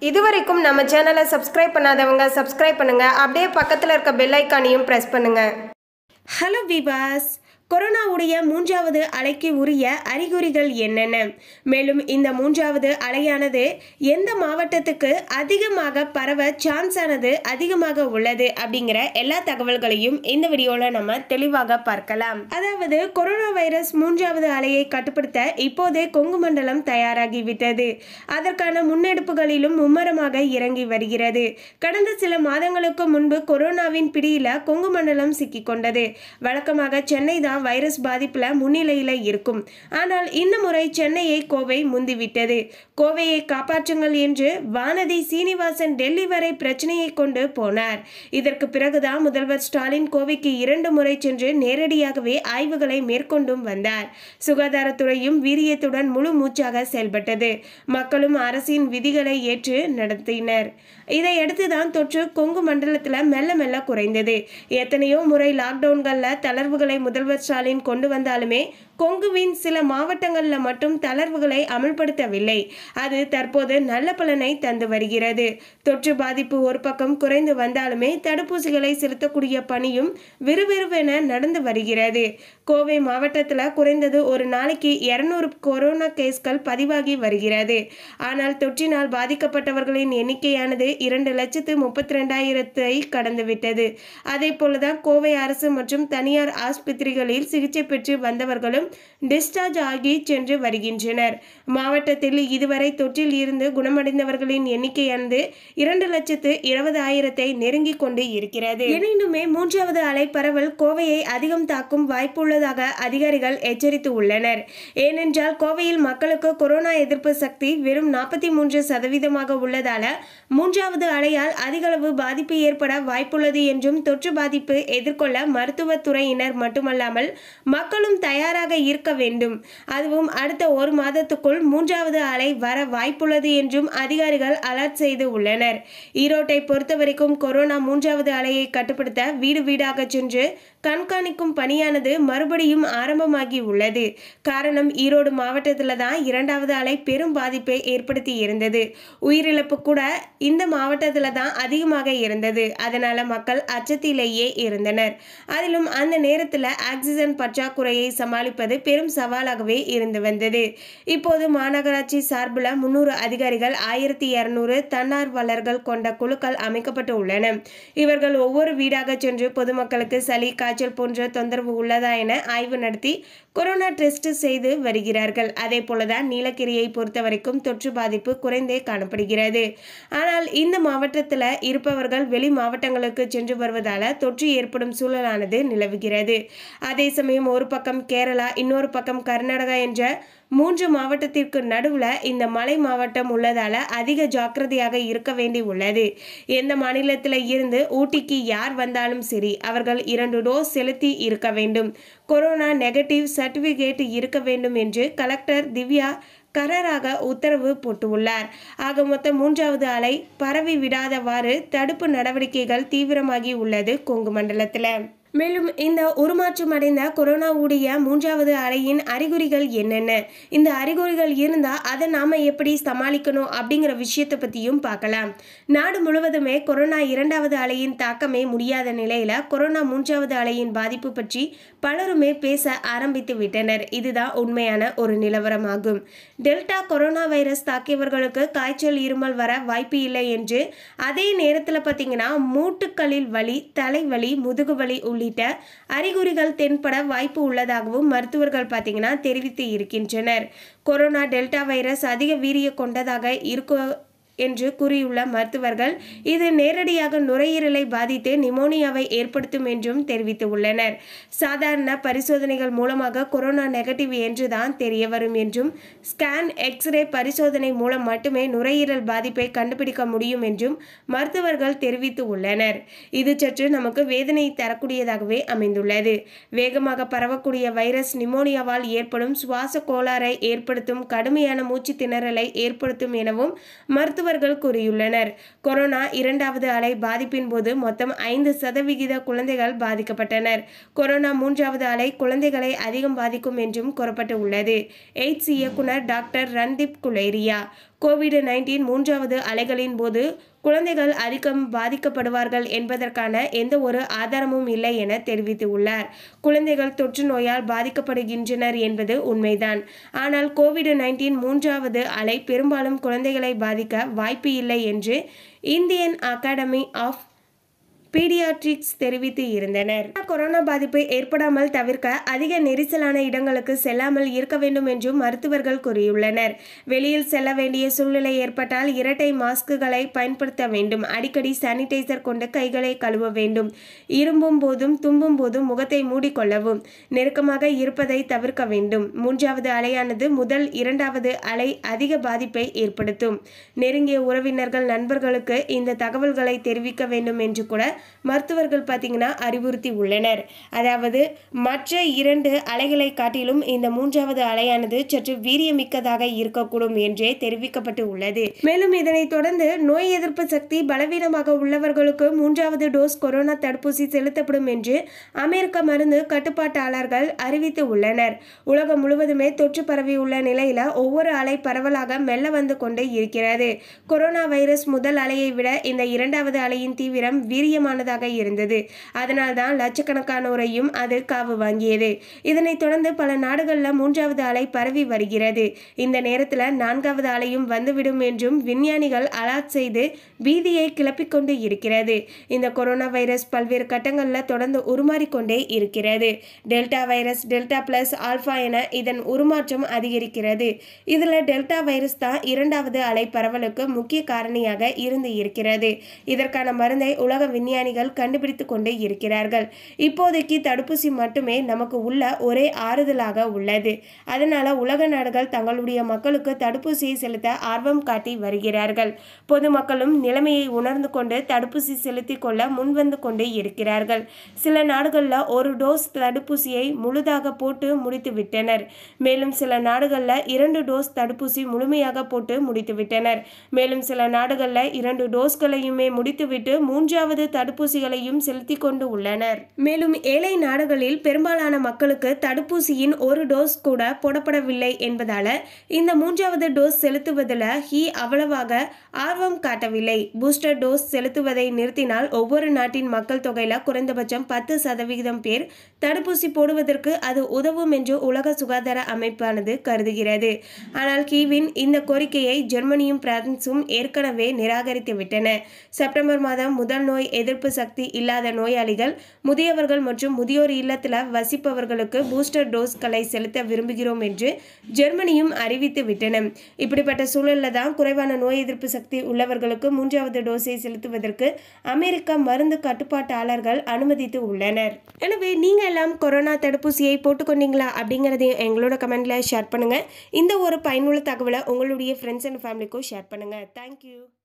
இதுவரைக்கும் நம்ம சேனலை சப்ஸ்கிரைப் பண்ணாதவங்க சப்ஸ்கிரைப் பண்ணுங்க அப்படியே பக்கத்தில் இருக்க பெல் ஐக்கானையும் ப்ரெஸ் பண்ணுங்க ஹலோ விவாஸ் கொரோனாவுடைய மூன்றாவது அலைக்கு உரிய அறிகுறிகள் என்னென்ன மேலும் இந்த மூன்றாவது அலையானது எந்த மாவட்டத்துக்கு அதிகமாக பரவ சான்ஸ் ஆனது அதிகமாக உள்ளது அப்படிங்கிற எல்லா தகவல்களையும் இந்த வீடியோவில் நம்ம தெளிவாக பார்க்கலாம் அதாவது கொரோனா வைரஸ் மூன்றாவது அலையை கட்டுப்படுத்த இப்போதே கொங்கு மண்டலம் தயாராகிவிட்டது அதற்கான முன்னெடுப்புகளிலும் மும்மரமாக இறங்கி வருகிறது கடந்த சில மாதங்களுக்கு முன்பு கொரோனாவின் பிடியில கொங்கு மண்டலம் சிக்கிக்கொண்டது வழக்கமாக சென்னை தான் வைரஸ் பாதிப்புல முன்னிலையில இருக்கும் ஆனால் இந்த முறை சென்னையை கோவை முந்திவிட்டது கோவையை காப்பாற்றுங்கள் என்று வானதி சீனிவாசன் டெல்லி வரை பிரச்சனையை கொண்டு போனார் இதற்கு பிறகுதான் முதல்வர் ஸ்டாலின் கோவைக்கு இரண்டு முறை சென்று நேரடியாகவே ஆய்வுகளை மேற்கொண்டும் வந்தார் சுகாதாரத்துறையும் வீரியத்துடன் முழு மூச்சாக செயல்பட்டது மக்களும் அரசின் விதிகளை ஏற்று நடத்தினர் இதையடுத்து தான் தொற்று கொங்கு மண்டலத்தில் மெல்ல மெல்ல குறைந்தது எத்தனையோ முறை லாக்டவுன்களில் தளர்வுகளை முதல்வர் ஸ்டாலின் கொண்டு வந்தாலுமே கொங்குவின் சில மாவட்டங்களில் மட்டும் தளர்வுகளை அமல்படுத்தவில்லை அது தற்போது நல்ல பலனை தந்து வருகிறது தொற்று பாதிப்பு ஒரு பக்கம் குறைந்து வந்தாலுமே தடுப்பூசிகளை செலுத்தக்கூடிய பணியும் விறுவிறுவென நடந்து வருகிறது கோவை மாவட்டத்தில் குறைந்தது ஒரு நாளைக்கு இருநூறு கொரோனா கேஸ்கள் பதிவாகி வருகிறது ஆனால் தொற்றினால் பாதிக்கப்பட்டவர்களின் எண்ணிக்கையானது இரண்டு லட்சத்து முப்பத்தி ரெண்டாயிரத்தை கடந்துவிட்டது அதே போலதான் கோவை அரசு மற்றும் தனியார் ஆஸ்பத்திரிகளில் சிகிச்சை பெற்று வந்தவர்களும் டிஸ்சார்ஜ் ஆகி சென்று வருகின்றனர் மாவட்டத்தில் இதுவரை தொற்றில் இருந்து குணமடைந்தவர்களின் எண்ணிக்கையானது இரண்டு லட்சத்து இருபது ஆயிரத்தை நெருங்கி கொண்டு இருக்கிறது எனினுமே மூன்றாவது அலை பரவல் கோவையை அதிகம் தாக்கும் வாய்ப்புள்ளதாக அதிகாரிகள் எச்சரித்து உள்ளனர் ஏனென்றால் கோவையில் மக்களுக்கு கொரோனா எதிர்ப்பு சக்தி வெறும் நாற்பத்தி மூன்று சதவீதமாக உள்ளதால மூன்றாவது அலையால் அதிகளவு பாதிப்பு ஏற்பட வாய்ப்புள்ளது என்றும் தொற்று பாதிப்பு எதிர்கொள்ள மருத்துவத்துறையினர் மட்டுமல்லாமல் மக்களும் தயாராக இருக்க வேண்டும் அதுவும் அடுத்த ஒரு மாதத்துக்குள் மூன்றாவது அலை வர வாய்ப்புள்ளது என்றும் அதிகாரிகள் அலர்ட் செய்து உள்ளனர் ஈரோட்டை பொறுத்தவரைக்கும் கொரோனா மூன்றாவது அலையை கட்டுப்படுத்த வீடு வீடாக சென்று கண்காணிக்கும் பணியானது மறுபடியும் ஆரம்பமாகி உள்ளது காரணம் ஈரோடு மாவட்டத்தில் தான் இரண்டாவது அலை பெரும் பாதிப்பை ஏற்படுத்தி இருந்தது உயிரிழப்பு கூட இந்த மாவட்டத்தில் தான் அதிகமாக இருந்தது அதனால மக்கள் அச்சத்திலேயே இருந்தனர் அதிலும் அந்த நேரத்தில் ஆக்சிஜன் பற்றாக்குறையை சமாளிப்பது பெரும் சவாலாகவே இருந்து வந்தது இப்போது மாநகராட்சி சார்பில் முன்னூறு அதிகாரிகள் ஆயிரத்தி இருநூறு தன்னார்வலர்கள் கொண்ட குழுக்கள் அமைக்கப்பட்டு உள்ளன இவர்கள் ஒவ்வொரு வீடாக சென்று பொதுமக்களுக்கு சளி காய்ச்சல் போன்ற தொந்தரவு உள்ளதா என ஆய்வு நடத்தி கொரோனா டெஸ்ட் செய்து வருகிறார்கள் அதே போலதான் நீலகிரியை பொறுத்தவரைக்கும் தொற்று பாதிப்பு குறைந்தே காணப்படுகிறது ஆனால் இந்த மாவட்டத்தில் இருப்பவர்கள் வெளி மாவட்டங்களுக்கு சென்று வருவதால தொற்று ஏற்படும் சூழலானது நிலவுகிறது அதே சமயம் ஒரு பக்கம் கேரளா இன்னொரு பக்கம் கர்நாடகா என்ற மூன்று மாவட்டத்திற்கு நடுவில் இந்த மலை மாவட்டம் உள்ளதால அதிக ஜாக்கிரதையாக இருக்க வேண்டி உள்ளது எந்த மாநிலத்தில் இருந்து ஊட்டிக்கு யார் வந்தாலும் சரி அவர்கள் இரண்டு டோஸ் செலுத்தி இருக்க வேண்டும் கொரோனா நெகட்டிவ் சர்டிபிகேட் இருக்க வேண்டும் என்று கலெக்டர் திவ்யா கரராக உத்தரவு போட்டுள்ளார் ஆக மொத்தம் மூன்றாவது அலை பரவி விடாதவாறு தடுப்பு நடவடிக்கைகள் தீவிரமாகி உள்ளது கொங்கு மண்டலத்தில் மேலும் இந்த உருமாற்றம் அடைந்த கொரோனாவுடைய மூன்றாவது அலையின் அறிகுறிகள் என்னென்ன இந்த அறிகுறிகள் இருந்தால் அதை நாம் எப்படி சமாளிக்கணும் அப்படிங்கிற விஷயத்தை பற்றியும் பார்க்கலாம் நாடு முழுவதுமே கொரோனா இரண்டாவது அலையின் தாக்கமே முடியாத நிலையில் கொரோனா மூன்றாவது அலையின் பாதிப்பு பற்றி பலருமே பேச ஆரம்பித்து விட்டனர் இதுதான் உண்மையான ஒரு நிலவரமாகும் டெல்டா கொரோனா வைரஸ் தாக்கியவர்களுக்கு காய்ச்சல் இருமல் வர வாய்ப்பு இல்லை என்று அதே நேரத்தில் பார்த்தீங்கன்னா மூட்டுக்களில் வலி தலைவலி முதுகு வலி உள்ளிட்ட அறிகுறிகள் தென்பட வாய்ப்பு உள்ளதாகவும் மருத்துவர்கள் பார்த்தீங்கன்னா தெரிவித்து இருக்கின்றனர் கொரோனா டெல்டா வைரஸ் அதிக வீரிய கொண்டதாக இருக்க என்று கூறியுள்ள மருத்துவர்கள் இது நேரடியாக நுரையீரலை பாதித்து நிமோனியாவை ஏற்படுத்தும் என்றும் தெரிவித்துள்ளனர் சாதாரண பரிசோதனைகள் மூலமாக கொரோனா நெகட்டிவ் என்றுதான் தெரிய வரும் என்றும் ஸ்கேன் எக்ஸ்ரே பரிசோதனை மூலம் மட்டுமே நுரையீரல் பாதிப்பை கண்டுபிடிக்க முடியும் என்றும் மருத்துவர்கள் தெரிவித்து உள்ளனர் இது சற்று நமக்கு வேதனை தரக்கூடியதாகவே அமைந்துள்ளது வேகமாக பரவக்கூடிய வைரஸ் நிமோனியாவால் ஏற்படும் சுவாச கோளாறை ஏற்படுத்தும் கடுமையான மூச்சு திணறலை ஏற்படுத்தும் எனவும் மருத்துவ மருத்துவர்கள் கூறியுள்ளனர் கொரோனா இரண்டாவது அலை பாதிப்பின் போது மொத்தம் ஐந்து சதவிகித குழந்தைகள் பாதிக்கப்பட்டனர் கொரோனா மூன்றாவது அலை குழந்தைகளை அதிகம் பாதிக்கும் என்றும் கூறப்பட்டு உள்ளது எய்ட்ஸ் இயக்குனர் doctor Randeep Guleria covid nineteen மூன்றாவது அலைகளின் போது குழந்தைகள் அதிகம் பாதிக்கப்படுவார்கள் என்பதற்கான எந்த ஒரு ஆதாரமும் இல்லை என தெரிவித்துள்ளார் குழந்தைகள் தொற்று நோயால் பாதிக்கப்படுகின்றனர் என்பது உண்மைதான் ஆனால் கோவிட் நைன்டீன் மூன்றாவது அலை பெரும்பாலும் குழந்தைகளை பாதிக்க வாய்ப்பு இல்லை என்று இந்தியன் அகாடமி ஆஃப் பீடியாட்ரிக்ஸ் தெரிவித்து இருந்தனர் கொரோனா பாதிப்பு ஏற்படாமல் தவிர்க்க அதிக நெரிசலான இடங்களுக்கு செல்லாமல் இருக்க வேண்டும் என்றும் மருத்துவர்கள் கூறியுள்ளனர் வெளியில் செல்ல வேண்டிய சூழ்நிலை ஏற்பட்டால் இரட்டை மாஸ்குகளை பயன்படுத்த வேண்டும் அடிக்கடி சானிடைசர் கொண்டு கைகளை கழுவ வேண்டும் இரும்பும் போதும் தும்பும் போதும் முகத்தை மூடிக்கொள்ளவும் நெருக்கமாக இருப்பதை தவிர்க்க வேண்டும் மூன்றாவது அலையானது முதல் இரண்டாவது அலை அதிக பாதிப்பை ஏற்படுத்தும் நெருங்கிய உறவினர்கள் நண்பர்களுக்கு இந்த தகவல்களை தெரிவிக்க வேண்டும் என்று கூட மருத்துவர்கள் பார்த்தீங்கன்னா அறிவுறுத்தி உள்ளனர் அதாவது மற்ற இரண்டு அலைகளை காட்டிலும் இந்த மூன்றாவது அலையானது சற்று வீரியமிக்கதாக இருக்கக்கூடும் என்றே தெரிவிக்கப்பட்டு உள்ளது மேலும் இதனைத் தொடர்ந்து நோய் எதிர்ப்பு சக்தி பலவீனமாக உள்ளவர்களுக்கு மூன்றாவது டோஸ் கொரோனா தடுப்பூசி செலுத்தப்படும் என்று அமெரிக்க மருந்து கட்டுப்பாட்டாளர்கள் அறிவித்து உள்ளனர் உலகம் முழுவதுமே தொற்று பரவியுள்ள நிலையில ஒவ்வொரு அலை பரவலாக மெல்ல வந்து கொண்டே இருக்கிறது கொரோனா வைரஸ் முதல் அலையை விட இந்த இரண்டாவது அலையின் தீவிரம் வீரியமானதாக இருந்தது அதனால்தான் லட்சக்கணக்கானோரையும் அது காவு வாங்கியது இதனைத் தொடர்ந்து பல நாடுகளில் மூன்றாவது அலை பரவி வருகிறது இந்த நேரத்தில் நான்காவது அலையும் வந்துவிடும் என்றும் விஞ்ஞானிகள் அலாட் செய்து பீதியை கிளப்பிக் கொண்டு இருக்கிறது இந்த கொரோனா வைரஸ் பல்வேறு கட்டங்களில் தொடர்ந்து உருமாறிக்கொண்டே இருக்கிறது delta virus delta plus alpha என இதன் உருமாற்றம் அதிகரிக்கிறது இதில் டெல்டா வைரஸ் தான் இரண்டாவது அலை பரவலுக்கு முக்கிய காரணியாக இருந்து இருக்கிறது இதற்கான மருந்தை உலக விஞ்ஞானிகள் கண்டுபிடித்து கொண்டே இருக்கிறார்கள் இப்போதைக்கு தடுப்பூசி மட்டுமே நமக்கு உள்ள ஒரே ஆறுதலாக உள்ளது அதனால உலக நாடுகள் தங்களுடைய மக்களுக்கு தடுப்பூசியை செலுத்த ஆர்வம் காட்டி வருகிறார்கள் பொதுமக்களும் நிலைமையை உணர்ந்து கொண்டு தடுப்பூசி செலுத்திக் கொள்ள முன்வந்து கொண்டே இருக்கிறார்கள் சில நாடுகளில் ஒரு டோஸ் தடுப்பூசியை முழுதாக போட்டு முடித்து விட்டனர் மேலும் சில நாடுகளில் இரண்டு டோஸ் தடுப்பூசி முழுமையாக போட்டு முடித்து விட்டனர் மேலும் சில நாடுகளில் இரண்டு டோஸ்களையுமே முடித்துவிட்டு மூன்றாவது தடுப்பூசிகளையும் செலுத்தி கொண்டு உள்ளனர் மேலும் ஏழை நாடுகளில் பெரும்பாலான மக்களுக்கு தடுப்பூசியின் ஒரு டோஸ் கூட போடப்படவில்லை என்பதால இந்த மூன்றாவது டோஸ் செலுத்துவதில் ஹி அவ்வளவாக ஆர்வம் காட்டவில்லை பூஸ்டர் டோஸ் செலுத்துவதை நிறுத்தினால் ஒவ்வொரு நாட்டின் மக்கள் தொகையில குறைந்தபட்சம் பத்து சதவிகிதம் பேர் தடுப்பூசி போடுவதற்கு அது உதவும் என்று உலக சுகாதார அமைப்பானது கருதுகிறது ஆனால் கீவின் இந்த கோரிக்கையை ஜெர்மனியும் பிரான்சும் ஏற்கனவே நிராகரித்து விட்டன செப்டம்பர் மாதம் முதல் நோய் எதிர்ப்பு சக்தி இல்லாத நோயாளிகள் முதியவர்கள் மற்றும் முதியோர் இல்லத்தில் வசிப்பவர்களுக்கு பூஸ்டர் டோஸ்களை செலுத்த விரும்புகிறோம் என்று ஜெர்மனியும் அறிவித்து விட்டன இப்படிப்பட்ட சூழலில் தான் குறைவான நோய் எதிர்ப்பு சக்தி உள்ளவர்களுக்கு மூன்றாவது டோஸை செலுத்துவதற்கு அமெரிக்க மருந்து கட்டுப்பாட்டாளர்கள் அனுமதித்து உள்ளனர் எனவே நீங்கள் எல்லாம் கொரோனா தடுப்பூசியை போட்டுக்கொண்டீங்களா அப்படிங்கிறதையும் எங்களோட கமெண்ட்ல ஷேர் பண்ணுங்க இந்த ஒரு பயனுள்ள தகவலை உங்களுடைய ஃப்ரெண்ட்ஸ் அண்ட் ஃபேமிலிக்கும் ஷேர் பண்ணுங்க தேங்க்யூ